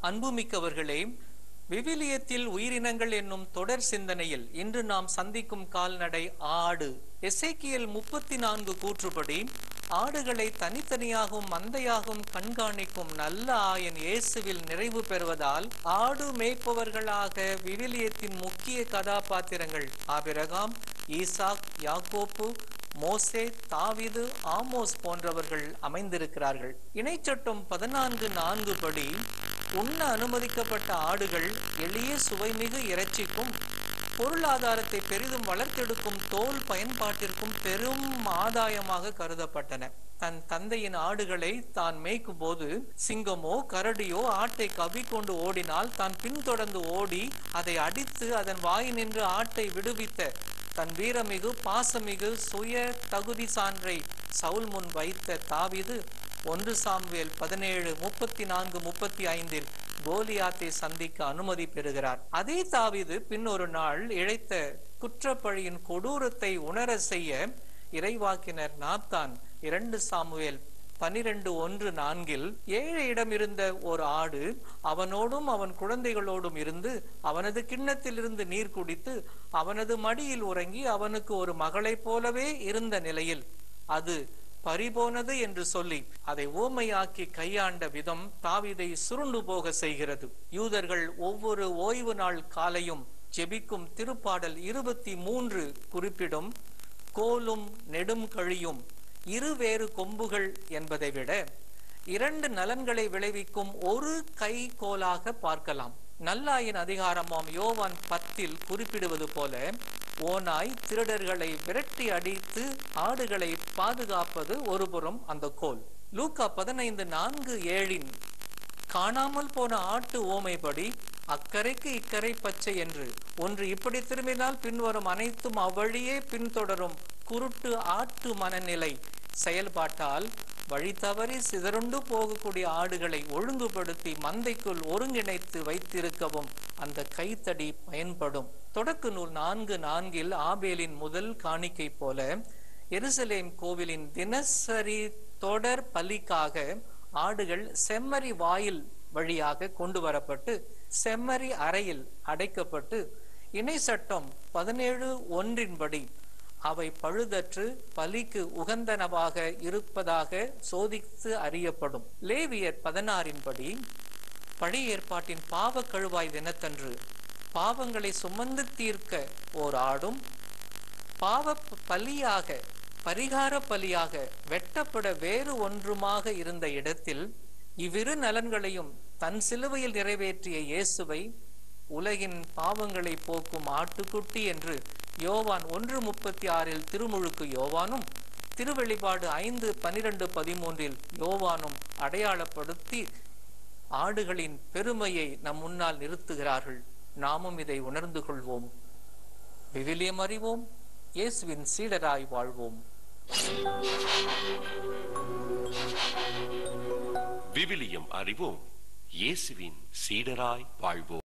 அன்புமிக்கவர்களே விவிலியத்தில் உயிரினங்கள் என்னும் தொடர் சிந்தனையில் இன்று நாம் சந்திக்கும் கால்நடை ஆடு எசேக்கியல் முப்பத்தி நான்கு கூற்றுப்படி ஆடுகளை தனித்தனியாகவும் மந்தையாகவும் கண்காணிக்கும் நல்ல ஆயன் இயேசுவில் நிறைவு பெறுவதால் ஆடு மேய்ப்பவர்களாக விவிலியத்தின் முக்கிய கதாபாத்திரங்கள் ஆபிரகாம் ஈசாக் யாக்கோப்பு மோசே தாவிது ஆமோஸ் போன்றவர்கள் அமைந்திருக்கிறார்கள் இணைச்சட்டம் பதினான்கு நான்கு படி உண்ண அனுமதிக்கப்பட்ட ஆடுகள் எளிய சுவைமிகு இறைச்சிக்கும் பொருளாதாரத்தை பெரிதும் வளர்த்தெடுக்கும் தோல் பயன்பாட்டிற்கும் பெரும் ஆதாயமாக கருதப்பட்டன தன் தந்தையின் ஆடுகளை தான் மேய்க்கும் போது சிங்கமோ கரடியோ ஆட்டை கவ்விக்கொண்டு ஓடினால் தான் பின்தொடர்ந்து ஓடி அதை அடித்து அதன் வாயினின்று ஆட்டை விடுவித்த தன் வீரமிகு பாசமிகு சுய தகுதி சான்றை சவுல் முன் வைத்த தாவிது ஒன்று சாம்வேல் பதினேழு முப்பத்தி நான்கு முப்பத்தி ஐந்தில் கோலியாத்தை சந்திக்க அனுமதி பெறுகிறார் அதே தாவிது பின் ஒரு நாள் இழைத்த குற்றப்பழியின் கொடூரத்தை உணர செய்ய இறைவாக்கினர் நாத்தான் இரண்டு சாமுவேல் பனிரெண்டு ஒன்று நான்கில் ஏழையிடம் இருந்த ஒரு ஆடு அவனோடும் அவன் குழந்தைகளோடும் இருந்து அவனது கிண்ணத்திலிருந்து நீர் குடித்து அவனது மடியில் உறங்கி அவனுக்கு ஒரு மகளைப் போலவே இருந்த நிலையில் அது பறிபோனது என்று சொல்லி அதை ஊமையாக்கி கையாண்ட விதம் தாவிதை சுருண்டு போக செய்கிறது யூதர்கள் ஒவ்வொரு ஓய்வு நாள் காலையும் ஜெபிக்கும் திருப்பாடல் இருபத்தி மூன்று குறிப்பிடும் கோலும் நெடும் கழியும் இருவேறு கொம்புகள் என்பதை விட இரண்டு நலன்களை விளைவிக்கும் ஒரு கை கோலாக பார்க்கலாம் நல்லாயின் அதிகாரமாம் யோவான் பத்தில் குறிப்பிடுவது போல ஓனாய் திருடர்களை விரட்டி அடித்து ஆடுகளை பாதுகாப்பது ஒருபுறம் அந்த கோல் லூக்கா பதினைந்து நான்கு ஏழின் காணாமல் போன ஆட்டு ஓமைப்படி அக்கறைக்கு இக்கரை பச்சை என்று ஒன்று இப்படி திரும்பினால் பின்வரும் அனைத்தும் அவ்வழியே பின்தொடரும் குருட்டு ஆட்டு மனநிலை செயல்பாட்டால் வழி தவறி சிதறுண்டு போகக்கூடிய ஆடுகளை ஒழுங்குபடுத்தி மந்தைக்குள் ஒருங்கிணைத்து வைத்திருக்கவும் அந்த கைத்தடி பயன்படும் தொடக்க நூல் நான்கு நான்கில் ஆபேலின் முதல் காணிக்கை போல எருசலேம் கோவிலின் தினசரி தொடர் பலிக்காக ஆடுகள் செம்மறி வாயில் வழியாக கொண்டு வரப்பட்டு செம்மறி அறையில் அடைக்கப்பட்டு இணை சட்டம் பதினேழு ஒன்றின்படி அவை பழுதற்று பலிக்கு உகந்தனவாக இருப்பதாக சோதித்து அறியப்படும் லேவியர் பதினாறின்படி பழைய ஏற்பாட்டின் பாவ கழுவாய் தினத்தன்று பாவங்களை சுமந்து தீர்க்க ஓர் ஆடும் பாவ பலியாக பரிகார பலியாக வெட்டப்பட வேறு ஒன்றுமாக இருந்த இடத்தில் இவ்விரு நலன்களையும் தன் சிலுவையில் நிறைவேற்றிய இயேசுவை உலகின் பாவங்களை போக்கும் ஆட்டுக்குட்டி என்று யோவான் ஒன்று முப்பத்தி ஆறில் திருமுழுக்கு யோவானும் திருவெளிப்பாடு ஐந்து பனிரெண்டு பதிமூன்றில் யோவானும் அடையாளப்படுத்தி ஆடுகளின் பெருமையை நம் முன்னால் நிறுத்துகிறார்கள் நாமும் இதை உணர்ந்து கொள்வோம் விவிலியம் அறிவோம் இயேசுவின் சீடராய் வாழ்வோம் விவிலியம் அறிவோம் இயேசுவின் சீடராய் வாழ்வோம்